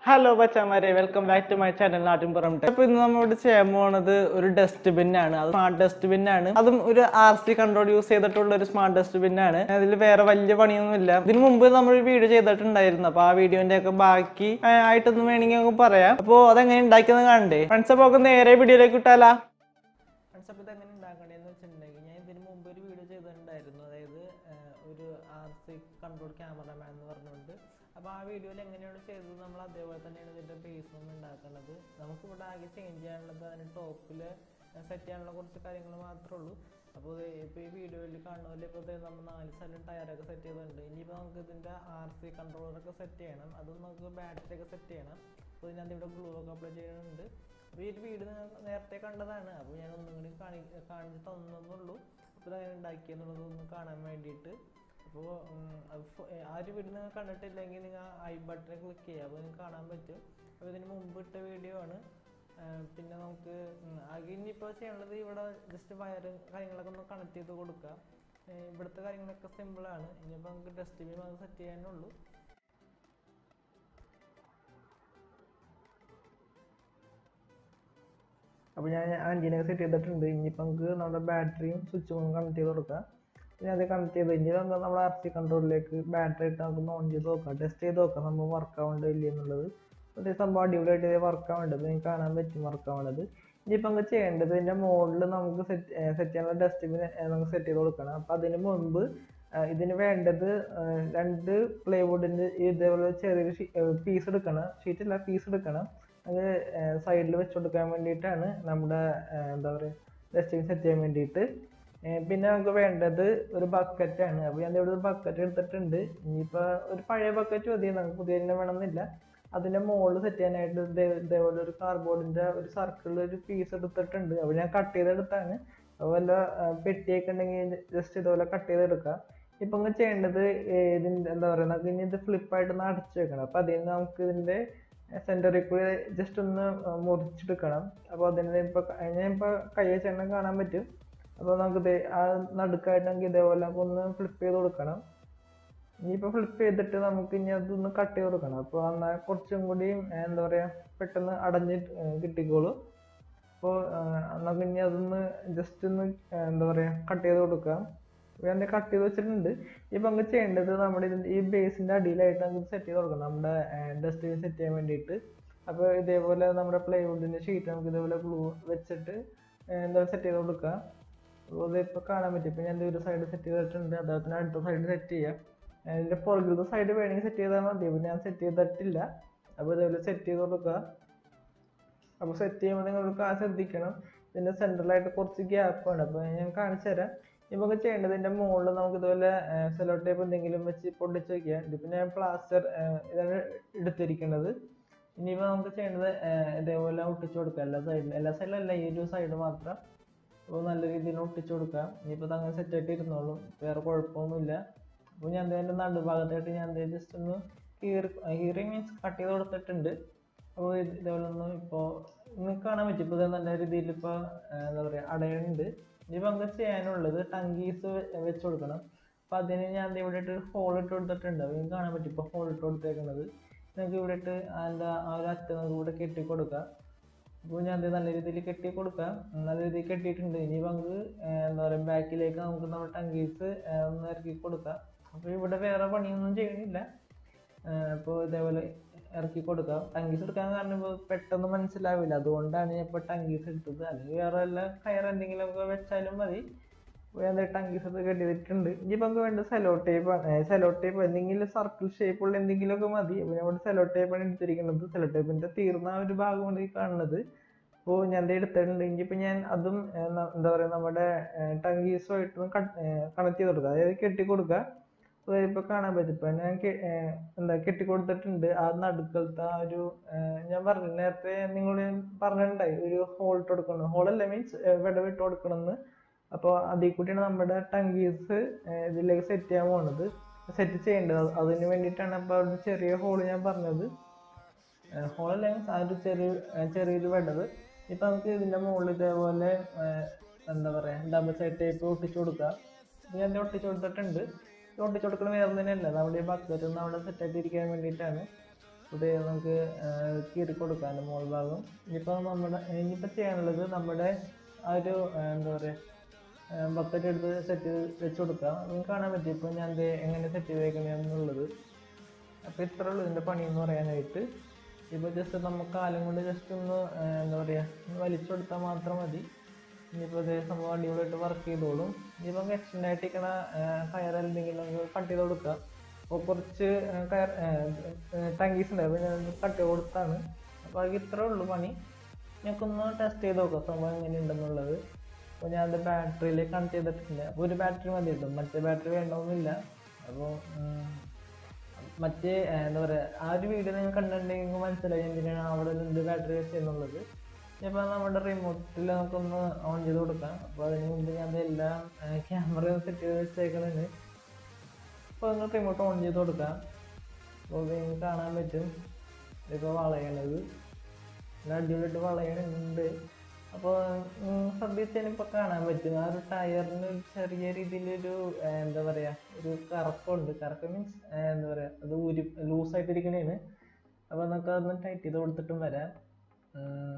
Hello ബച്ചാമാരെ welcome back to my channel Nattinpuram tech. അപ്പൊ ഇന്ന് നമ്മളിവിടെ ചെയ്യാൻ പോണത് ഒരു ഡസ്റ്റ്ബിൻ ആണ് അത് സ്മാർട്ട് ഡസ്റ്റ്ബിൻ ആണ് അതും ഒരു ആർ സി കൺട്രോൾ യൂസ് ചെയ്തിട്ടുള്ള ഒരു സ്മാർട്ട് ഡസ്റ്റ്ബിൻ ആണ് അതിൽ വേറെ വലിയ പണിയൊന്നുമില്ല ഇതിനു മുമ്പ് നമ്മൾ ഒരു വീഡിയോ ചെയ്തിട്ടുണ്ടായിരുന്നു അപ്പൊ ആ വീഡിയോന്റെ ഒക്കെ ബാക്കി ആ, ആയിട്ടൊന്നും വേണമെങ്കിൽ നമുക്ക് പറയാം അപ്പൊ അതെങ്ങനെ ഉണ്ടാക്കിയെന്ന് കാണണ്ടേ ഫ്രണ്ട്സ് അപ്പൊ നമുക്ക് നേരെ വീഡിയോയിലേക്ക് വിട്ടാലാ ഫ്രണ്ട്സ് അപ്പോൾ ഇതെങ്ങനെ ഉണ്ടാക്കണേന്ന് വെച്ചിട്ടുണ്ടെങ്കിൽ ഞാൻ ഇതിന് മുമ്പ് ഒരു വീഡിയോ ചെയ്തിട്ടുണ്ടായിരുന്നു അതായത് ആഹ്, ഒരു ആർ സി കൺട്രോൾ ക്യാമറമാൻ എന്ന് പറഞ്ഞുകൊണ്ട് അപ്പോൾ ആ വീഡിയോയിൽ എങ്ങനെയാണ് ചെയ്തത് നമ്മൾ അതേപോലെ തന്നെയാണ് ഇതിൻ്റെ ബേസ് നമ്മൾ ഉണ്ടാക്കുന്നത് നമുക്ക് ഇവിടെ ആകെ ചേഞ്ച് ചെയ്യാനുള്ളത് അതിന് ടോപ്പിൽ സെറ്റ് ചെയ്യാനുള്ള കുറച്ച് കാര്യങ്ങൾ മാത്രമേ ഉള്ളൂ അപ്പോൾ ഇപ്പോൾ ഈ വീഡിയോയിൽ കാണുന്ന പോലെ ഇപ്പോൾ നമ്മൾ നാല് സ്ഥലം ടയറൊക്കെ സെറ്റ് ചെയ്തിട്ടുണ്ട് ഇനിയിപ്പോൾ നമുക്ക് ഇതിൻ്റെ ആർ സി കൺട്രോളറൊക്കെ സെറ്റ് ചെയ്യണം അതും നമുക്ക് ബാറ്ററി ഒക്കെ സെറ്റ് ചെയ്യണം അപ്പോൾ ഇതിനകത്ത് ഇവിടെ ഗ്ലൂ ഒക്കെ അപ്ലൈ ചെയ്യുന്നുണ്ട് അപ്പോൾ ഈ ഒരു വീട് നിങ്ങൾ നേരത്തെ കണ്ടതാണ് അപ്പോൾ ഞാൻ ഒന്നും കൂടി കാണി കാണിച്ച് തന്നതുള്ളൂ അപ്പോൾ ഞാൻ ഉണ്ടാക്കിയെന്നുള്ളത് ഒന്ന് കാണാൻ വേണ്ടിയിട്ട് അപ്പോൾ അത് ഫ- ഏ, ആ ഒരു വീഡിയോ നിങ്ങൾ കണ്ടിട്ടില്ലെങ്കിൽ നിങ്ങൾ ഐ ബട്ടൺ ക്ലിക്ക് ചെയ്യുക അപ്പോൾ നിങ്ങൾക്ക് കാണാൻ പറ്റും അപ്പോൾ ഇതിന് മുമ്പ് ഇട്ട വീഡിയോ ആണ് ആ, പിന്നെ നമുക്ക് ഉം, ആകെ ഇനിയിപ്പോൾ ചെയ്യാനുള്ളത് ഇവിടെ ജസ്റ്റ് വയറ് കാര്യങ്ങളൊക്കെ ഒന്ന് കണക്ട് ചെയ്ത് കൊടുക്കുക ഏ, ഇവിടുത്തെ കാര്യങ്ങളൊക്കെ സിമ്പിളാണ് ഇനിയിപ്പോൾ നമുക്ക് ഡസ്റ്റ്ബിൻ അത് സെറ്റ് ചെയ്യാനുള്ളൂ അപ്പോൾ ഞാൻ അഞ്ചിനൊക്കെ സെറ്റ് ചെയ്തിട്ടുണ്ട് ഇനിയിപ്പോൾ നമുക്ക് നമ്മുടെ ബാറ്ററിയും സ്വിച്ചും കണക്ട് ചെയ്ത് കൊടുക്കാം ഞാൻ അത് കണക്ട് ചെയ്ത് ഇനി നമുക്ക് നമ്മുടെ ആർ സി കൺട്രോളിലേക്ക് ബാറ്ററി ഇട്ട് നമുക്ക് ഓൺ ചെയ്ത് നോക്കാം ടെസ്റ്റ് ചെയ്ത് നോക്കാം നമ്മൾ വർക്ക് ആവുന്നുണ്ടോ ഇല്ല എന്നുള്ളത് അതേ സംഭവം അടിപൊളിയായിട്ട് വർക്ക് ആവേണ്ടത് നിങ്ങൾക്ക് കാണാൻ പറ്റും വർക്ക് ആവേണ്ടത് ഇനിയിപ്പോൾ നമുക്ക് ചെയ്യേണ്ടത് ഇതിൻ്റെ മുകളിൽ നമുക്ക് സെറ്റ് സെറ്റ് ചെയ്യാനുള്ള ഡസ്റ്റ്ബിൻ നമുക്ക് സെറ്റ് ചെയ്ത് കൊടുക്കണം അപ്പോൾ അതിന് മുൻപ് ആ, ഇതിന് വേണ്ടത് ആ, രണ്ട് പ്ലൈവുഡിൻ്റെ ഇതേപോലെ ചെറിയൊരു പീസ് എടുക്കണം ഷീറ്റല്ല പീസ് എടുക്കണം അത് സൈഡിൽ വെച്ച് കൊടുക്കാൻ വേണ്ടിയിട്ടാണ് നമ്മുടെ ആ, എന്താ പറയുക ഡസ്റ്റ്ബിൻ സെറ്റ് ചെയ്യാൻ വേണ്ടിയിട്ട് ഏ, പിന്നെ നമുക്ക് വേണ്ടത് ഒരു ബക്കറ്റാണ് അപ്പോൾ ഞാൻ ഇവിടെ ഒരു ബക്കറ്റ് എടുത്തിട്ടുണ്ട് ഇനിയിപ്പോൾ ഒരു പഴയ ബക്കറ്റ് മതി നമുക്ക് പുതിയ തന്നെ വേണമെന്നില്ല അതിൻ്റെ മുകളിൽ സെറ്റ് ചെയ്യാനായിട്ട് ഇതേ- ഇതേപോലെ ഒരു കാർഡ്ബോർഡിൻ്റെ ഒരു സർക്കിളിൽ ഒരു പീസ് എടുത്തിട്ടുണ്ട് അപ്പോൾ ഞാൻ കട്ട് ചെയ്തെടുത്താണ് അപ്പോൾ വല്ല ആ, പെട്ടിയൊക്കെ ഉണ്ടെങ്കിൽ ജസ്റ്റ് ഇതുപോലെ കട്ട് ചെയ്തെടുക്കാം ഇപ്പം ഇങ്ങ് ചെയ്യേണ്ടത് ഏ, ഇതിൻ്റെ എന്താ പറയുക നമുക്ക് ഇനി ഇത് ഫ്ലിപ്പായിട്ട് ഒന്ന് അടച്ചു വെക്കണം അപ്പോൾ അതിന് നമുക്ക് ഇതിൻ്റെ സെൻറ്ററിൽ കൂടി ജസ്റ്റ് ഒന്ന് ആ, മുറിച്ചെടുക്കണം അപ്പോൾ അതിന് ഇപ്പോൾ ഞാൻ ഇപ്പോൾ കൈ വെച്ചെണ്ണം കാണാൻ പറ്റും അപ്പോൾ നമുക്ക് ദേ ആ നടുക്കായിട്ട് നമുക്ക് ഇതേപോലെ നമുക്ക് ഒന്ന് ഫ്ലിപ്പ് ചെയ്ത് കൊടുക്കണം ഇനിയിപ്പോൾ ഫ്ലിപ്പ് ചെയ്തിട്ട് നമുക്ക് ഇനി അതൊന്ന് കട്ട് ചെയ്ത് കൊടുക്കണം അപ്പോൾ എന്നാൽ കുറച്ചും കൂടി ഏർ എന്താ പറയുക പെട്ടെന്ന് അടഞ്ഞ് ഏർ കിട്ടിക്കോളും അപ്പോൾ നമുക്ക് ഇനി അതൊന്ന് ജസ്റ്റ് ഒന്ന് ഏർ എന്താ പറയുക കട്ട് ചെയ്ത് കൊടുക്കാം ഞാൻ കട്ട് ചെയ്ത് വെച്ചിട്ടുണ്ട് ഇപ്പം നമുക്ക് ചെയ്യേണ്ടത് നമ്മുടെ ഇതിൻ്റെ ഈ ബേസിൻ്റെ അടിയിലായിട്ട് നമുക്ക് സെറ്റ് ചെയ്ത് കൊടുക്കണം നമ്മുടെ ഡസ്റ്റ്ബിൻ സെറ്റ് ചെയ്യാൻ വേണ്ടിയിട്ട് അപ്പോൾ ഇതേപോലെ നമ്മുടെ പ്ലൈവുഡിൻ്റെ ഷീറ്റ് നമുക്ക് ഇതേപോലെ ഗ്ലൂ വെച്ചിട്ട് ഏർ എന്താ സെറ്റ് ചെയ്ത് കൊടുക്കുക അപ്പോൾ ഇതിപ്പോൾ കാണാൻ പറ്റും ഇപ്പോൾ ഞാൻ ഒരു സൈഡ് സെറ്റ് ചെയ്തിട്ടുണ്ട് അദ്ദേഹത്തിന് അടുത്ത സൈഡ് സെറ്റ് ചെയ്യാം അതിൻ്റെ പുറകിലത്തെ സൈഡ് വേണമെങ്കിൽ സെറ്റ് ചെയ്താൽ മതി അപ്പോൾ ഞാൻ സെറ്റ് ചെയ്തിട്ടില്ല അപ്പോൾ ഇതേപോലെ സെറ്റ് ചെയ്ത് കൊടുക്കുക അപ്പോൾ സെറ്റ് ചെയ്യുമ്പോൾ നിങ്ങൾ ഒരു കാര്യം ശ്രദ്ധിക്കണം ഇതിൻ്റെ സെൻറ്ററിലായിട്ട് കുറച്ച് ഗ്യാപ്പാണ് അപ്പോൾ ഞാൻ കാണിച്ചു തരാം ഇപ്പോൾ നമുക്ക് ചെയ്യേണ്ടത് ഇതിൻ്റെ മുകളിൽ നമുക്ക് ഇതുപോലെ സെലോ ടേപ്പ് എന്തെങ്കിലും വെച്ച് പൊട്ടിച്ച് വയ്ക്കുക ഇതിപ്പോൾ ഞാൻ പ്ലാസ്റ്റർ ഇതാണ് എടുത്തിരിക്കുന്നത് ഇനിയിപ്പോൾ നമുക്ക് ചെയ്യേണ്ടത് ഏർ ഇതേപോലെ ഒട്ടിച്ചു കൊടുക്കുക എല്ലാ സൈഡിലും എല്ലാ സൈഡിലല്ല ഈ ഒരു സൈഡ് മാത്രം അപ്പോൾ നല്ല രീതിയിൽ ഒട്ടിച്ചു കൊടുക്കാം ഇനിയിപ്പോൾ ഇത് അങ്ങനെ സെറ്റ് ആയിട്ട് ഇരുന്നോളും വേറെ കുഴപ്പമൊന്നുമില്ല അപ്പോൾ ഞാൻ അതിൻ്റെ നടുഭാഗത്തായിട്ട് ഞാൻ ജസ്റ്റ് ഒന്ന് കീറി കീറി മീൻസ് കട്ട് ചെയ്ത് കൊടുത്തിട്ടുണ്ട് അപ്പോൾ ഇത് ഇതേപോലെ ഒന്ന് ഇപ്പോൾ നിങ്ങൾക്ക് കാണാൻ പറ്റും ഇപ്പോൾ ഇത് നല്ല രീതിയിൽ ഇപ്പോൾ എന്താ പറയുക അടയുന്നുണ്ട് ഇനിയിപ്പോൾ നമുക്ക് ചെയ്യാനുള്ളത് ടങ്കീസ് വെച്ച് കൊടുക്കണം അപ്പോൾ അതിന് ഞാൻ ദേ ഇവിടെ ഇട്ട് ഹോൾ ഇട്ട് കൊടുത്തിട്ടുണ്ട് അപ്പോൾ നിങ്ങൾക്ക് കാണാൻ പറ്റും ഇപ്പോൾ ഹോൾ ഇട്ട് കൊടുത്തേക്കുന്നത് നിങ്ങൾക്ക് ഇവിടെ ഇട്ട് അതിൻ്റെ ആ ഒരു അറ്റം നമുക്ക് ഇവിടെ കെട്ടി കൊടുക്കാം അപ്പോൾ ഞാൻ അത് നല്ല രീതിയിൽ കെട്ടി കൊടുക്കാം നല്ല രീതിയിൽ കെട്ടിയിട്ടുണ്ട് ഇനി നമുക്ക് ഏർ എന്താ പറയുക ബാക്കിലേക്ക് നമുക്ക് നമ്മുടെ ടങ്കീസ് ഒന്ന് ഇറക്കി കൊടുക്കാം അപ്പോൾ ഇവിടെ വേറെ പണിയൊന്നും ചെയ്യണില്ല അപ്പോൾ ഇതേപോലെ ഇറക്കി കൊടുക്കാം ടങ്കീസ് എടുക്കാൻ കാരണം ഇപ്പോൾ പെട്ടെന്ന് മനസ്സിലാവില്ല അതുകൊണ്ടാണ് ഞാൻ ഇപ്പോൾ ടങ്കീസ് എടുത്തത് അല്ലെങ്കിൽ വേറെ വല്ല കയർ എന്തെങ്കിലും ഒക്കെ വെച്ചാലും മതി അപ്പോൾ ഞാൻ ടങ്കീസ് ഒക്കെ കെട്ടിയിട്ടുണ്ട് ഇനിയിപ്പോൾ നമുക്ക് വേണ്ട സെലോ ടേപ്പ് സെലോ ടേപ്പ് എന്തെങ്കിലും സർക്കിൾ ഷേപ്പുള്ള എന്തെങ്കിലുമൊക്കെ മതി അപ്പോൾ ഞാൻ ഇവിടെ സെലോ ടേപ്പാണ് എടുത്തിരിക്കുന്നത് സെലോ ടേപ്പിൻ്റെ തീർന്ന ആ ഒരു ഭാഗമാണ് ഈ കാണുന്നത് അപ്പോൾ ഞാൻ ദേ എടുത്തിട്ടുണ്ട് ഇനിയിപ്പോൾ ഞാൻ അതും ഏർ ന- എന്താ പറയുക നമ്മുടെ ടങ്കീസുമായിട്ടൊന്ന് കണക്ട് ചെയ്ത് കൊടുക്കുക അതായത് കെട്ടി കൊടുക്കുക അപ്പോൾ ഇപ്പോൾ കാണാൻ പറ്റും ഇപ്പോൾ ഞാൻ കെ- ഏർ എന്താ കെട്ടി കൊടുത്തിട്ടുണ്ട് ആ നടുക്കലത്തെ ആ ഒരു ഏർ ഞാൻ പറഞ്ഞു നേരത്തെ നിങ്ങൾ പറഞ്ഞിട്ടുണ്ടായി ഒരു ഹോൾ ഇട്ട് കൊടുക്കണം ഹോളല്ല മീൻസ് വിടവിട്ട് കൊടുക്കണമെന്ന് അപ്പോൾ അതിൽ കൂടിയാണ് നമ്മുടെ ടങ്കീസ് ഇതിലേക്ക് സെറ്റ് ചെയ്യാൻ പോകുന്നത് സെറ്റ് ചെയ്യേണ്ടത് അത് അതിന് വേണ്ടിയിട്ടാണ് അപ്പോൾ അവിടെ ചെറിയ ഹോൾ ഞാൻ പറഞ്ഞത് ഹോളല്ല മീൻസ് ആ ഒരു ചെറിയ ഏർ ചെറിയൊരു വിടവ് ഇപ്പം നമുക്ക് ഇതിൻ്റെ മുകളിൽ ഇതേപോലെ ഏർ എന്താ പറയുക ഡബിൾ സൈഡ് ടേപ്പ് ഒട്ടിച്ചു കൊടുക്കാം ഇത് ഞാൻ ദേ ഒട്ടിച്ചു കൊടുത്തിട്ടുണ്ട് ഇത് ഒട്ടിച്ചു കൊടുക്കുന്നത് വേറെ തന്നെയല്ല നമ്മുടെ ഈ ബക്കറ്റ് ഒന്ന് അവിടെ സെറ്റ് ആയിട്ട് ഇരിക്കാൻ വേണ്ടിയിട്ടാണ് ഇത് നമുക്ക് ആഹ് കീറി കൊടുക്കാൻ മോൾ ഭാഗം ഇനിയിപ്പോൾ നമ്മുടെ ഇനിയിപ്പോൾ ചെയ്യാനുള്ളത് നമ്മുടെ ആ ഒരു ആഹ് എന്താ പറയുക ബക്കറ്റ് എടുത്ത് സെറ്റ് വെച്ച് കൊടുക്കാം നിങ്ങൾക്ക് കാണാൻ പറ്റും ഇപ്പോൾ ഞാൻ ഇത് എങ്ങനെ സെറ്റ് ചെയ്തേക്കണെന്നുള്ളത് അപ്പോൾ ഇത്രേ ഉള്ളൂ ഇതിൻ്റെ പണി എന്ന് പറയാനായിട്ട് ഇപ്പോൾ ജസ്റ്റ് നമുക്ക് കാലം കൊണ്ട് ജസ്റ്റ് ഒന്ന് ആഹ് എന്താ പറയുക ഒന്ന് വലിച്ചു കൊടുത്താൽ മാത്രം മതി ഇനിയിപ്പോൾ ഇതേ സംഭവം അടിപൊളിയായിട്ട് വർക്ക് ചെയ്തോളും ഇനിയിപ്പോൾ എക്സ്റ്റൻഡ് ആയിട്ട് ഇരിക്കണ കയർ എന്തെങ്കിലും നമുക്ക് കട്ട് ചെയ്ത് കൊടുക്കാം അപ്പോൾ കുറച്ച് ആഹ് കയർ ടങ്കീസ് ഉണ്ട് അപ്പോൾ ഞാൻ കട്ട് ചെയ്ത് കൊടുത്താണ് അപ്പോൾ അത് ഇത്രേ ഉള്ളൂ പണി ഞങ്ങൾക്കൊന്ന് ടെസ്റ്റ് ചെയ്ത് നോക്കാം സംഭവം എങ്ങനെ ഉണ്ടെന്നുള്ളത് അപ്പോൾ ഞാൻ അത് ബാറ്ററിയിലേക്ക് കണക്ട് ചെയ്തിട്ടുണ്ട് അപ്പോൾ ഒരു ബാറ്ററി മതി കേട്ടോ മറ്റേ ബാറ്ററി വേണ്ടതൊന്നുമില്ല അപ്പോൾ മറ്റേ ആ, എന്താ പറയുക ആ ഒരു വീഡിയോ നിങ്ങൾ കണ്ടിട്ടുണ്ടെങ്കിൽ നിങ്ങൾക്ക് മനസ്സിലായി എന്തിനാണ് അവിടെ രണ്ട് ബാറ്ററി വെച്ചെന്നുള്ളത് ഇപ്പോൾ നമ്മുടെ റിമോട്ടിൽ നമുക്കൊന്ന് ഓൺ ചെയ്ത് കൊടുക്കാം അപ്പോൾ അതിന് മുമ്പ് ഞാൻ എല്ലാം ക്യാമറ സെറ്റ് ചെയ്ത് വെച്ചേക്കണത് അപ്പോൾ നിങ്ങൾ റിമോട്ട് ഓൺ ചെയ്ത് കൊടുക്കാം അപ്പോൾ നിങ്ങൾക്ക് കാണാൻ പറ്റും ഇപ്പോൾ വളയണത് നല്ല അടിപൊളിയായിട്ട് വളയണുണ്ട് അപ്പോൾ ശ്രദ്ധിച്ചതിന് ഇപ്പോൾ കാണാൻ പറ്റും ആ ഒരു ടയറിന് ഒരു ചെറിയ രീതിയിലൊരു ആ, എന്താ പറയുക ഒരു കറക്കമുണ്ട് കറക്കം മീൻസ് എന്താ പറയുക അത് ഉരു ലൂസായിട്ടിരിക്കണേന് അപ്പോൾ നമുക്ക് അതൊന്ന് ടൈറ്റ് ചെയ്ത് കൊടുത്തിട്ടും വരാം ഉം.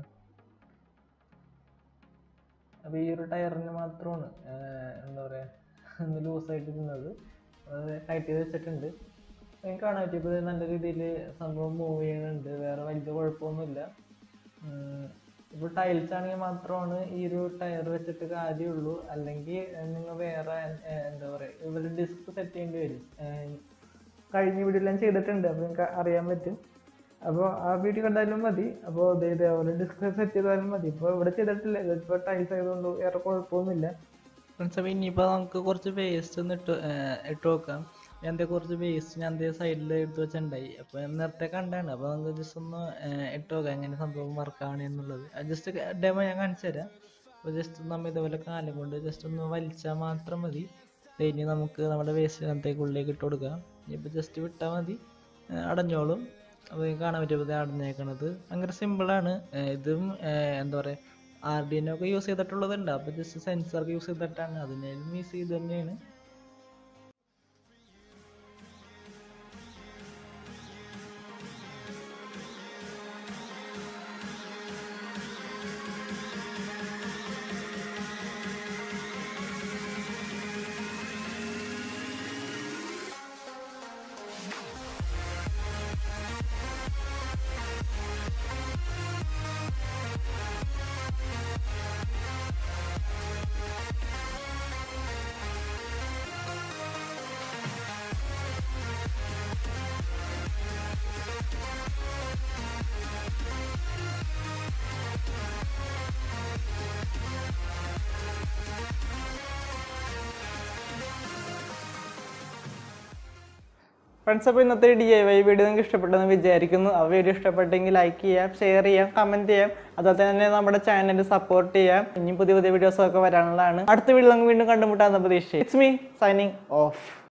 അപ്പോൾ ഈ ഒരു ടയറിന് മാത്രമാണ് ആ, എന്താ പറയുക ഒന്ന് ലൂസായിട്ടിരുന്നത് അത് ടൈറ്റ് ചെയ്ത് വെച്ചിട്ടുണ്ട് നിങ്ങൾക്ക് കാണാൻ പറ്റും ഇപ്പോൾ നല്ല രീതിയിൽ സംഭവം മൂവ് ചെയ്യുന്നുണ്ട് വേറെ വലിയ കുഴപ്പമൊന്നുമില്ല ഇപ്പോൾ ടൈൽസ് ആണെങ്കിൽ മാത്രമാണ് ഈ ഒരു ടയർ വെച്ചിട്ട് കാര്യമുള്ളൂ അല്ലെങ്കിൽ നിങ്ങൾ വേറെ ഏർ എന്താ പറയുക ഇവർ ഡിസ്ക് സെറ്റ് ചെയ്യേണ്ടി വരും ഏർ കഴിഞ്ഞ വീഡിയോ ഞാൻ ചെയ്തിട്ടുണ്ട് അപ്പോൾ നിങ്ങൾക്ക് അറിയാൻ പറ്റും അപ്പോൾ ആ വീഡിയോ കണ്ടാലും മതി അപ്പോൾ ഇതേ ഇതേപോലെ ഡിസ്ക് സെറ്റ് ചെയ്താലും മതി ഇപ്പോൾ ഇവിടെ ചെയ്തിട്ടില്ല ഇതിപ്പോൾ ടൈൽസ് ആയതുകൊണ്ട് വേറെ കുഴപ്പമൊന്നുമില്ല ഫ്രണ്ട്സ് അപ്പോൾ ഇനിയിപ്പോൾ നമുക്ക് കുറച്ച് വേസ്റ്റ് ഒന്ന് ഇട്ട് ഏർ ഇട്ട് നോക്കാം ഞാൻ ദേ കുറച്ച് വേസ്റ്റ് ഞാൻ ദേ സൈഡിൽ എടുത്ത് വെച്ചിട്ടുണ്ടായി അപ്പോൾ ഞാൻ നേരത്തെ കണ്ടാണ് അപ്പോൾ നമുക്ക് ജസ്റ്റ് ഒന്ന് ഏർ ഇട്ട് നോക്കാം എങ്ങനെ സംഭവം വർക്കാണ് എന്നുള്ളത് ജസ്റ്റ് ഡെമോ ഞാൻ കാണിച്ചു തരാം അപ്പോൾ ജസ്റ്റ് നമ്മൾ ഇതുപോലെ കാലം കൊണ്ട് ജസ്റ്റ് ഒന്ന് വലിച്ചാൽ മാത്രം മതി ദേ ഇനി നമുക്ക് നമ്മുടെ വേസ്റ്റ് അതിനകത്തേക്ക് ഉള്ളിലേക്ക് ഇട്ട് കൊടുക്കാം ഇനിയിപ്പോൾ ജസ്റ്റ് വിട്ടാൽ മതി ഏർ അടഞ്ഞോളും അപ്പോൾ നിങ്ങൾക്ക് കാണാൻ പറ്റും ഇത് അടഞ്ഞേക്കണത് ഭയങ്കര സിമ്പിളാണ് ഇതും ഏർ എന്താ പറയുക ആർ ഡി എൻ ഒക്കെ യൂസ് ചെയ്തിട്ടുള്ളതുണ്ട് അപ്പോൾ ജസ്റ്റ് സെൻസർ യൂസ് ചെയ്തിട്ടാണ് അതിനേലും യൂസ് ചെയ്ത് തന്നെയാണ് ഫ്രണ്ട്സ് അപ്പോൾ ഇന്നത്തെ ഡി ഐ വൈ വീഡിയോ നിങ്ങൾക്ക് ഇഷ്ടപ്പെട്ടെന്ന് വിചാരിക്കുന്നു ആ വീഡിയോ ഇഷ്ടപ്പെട്ടെങ്കിൽ ലൈക്ക് ചെയ്യാം ഷെയർ ചെയ്യാം കമൻറ്റ് ചെയ്യാം അതുപോലെ തന്നെ നമ്മുടെ ചാനൽ സപ്പോർട്ട് ചെയ്യാം ഇനി പുതിയ പുതിയ വീഡിയോസ് ഒക്കെ വരാനുള്ളതാണ് അടുത്ത വീഡിയോ നമുക്ക് വീണ്ടും കണ്ടുമുട്ടാമെന്ന പ്രതീക്ഷ ഇറ്റ്സ് മീ സൈനിങ് ഓഫ്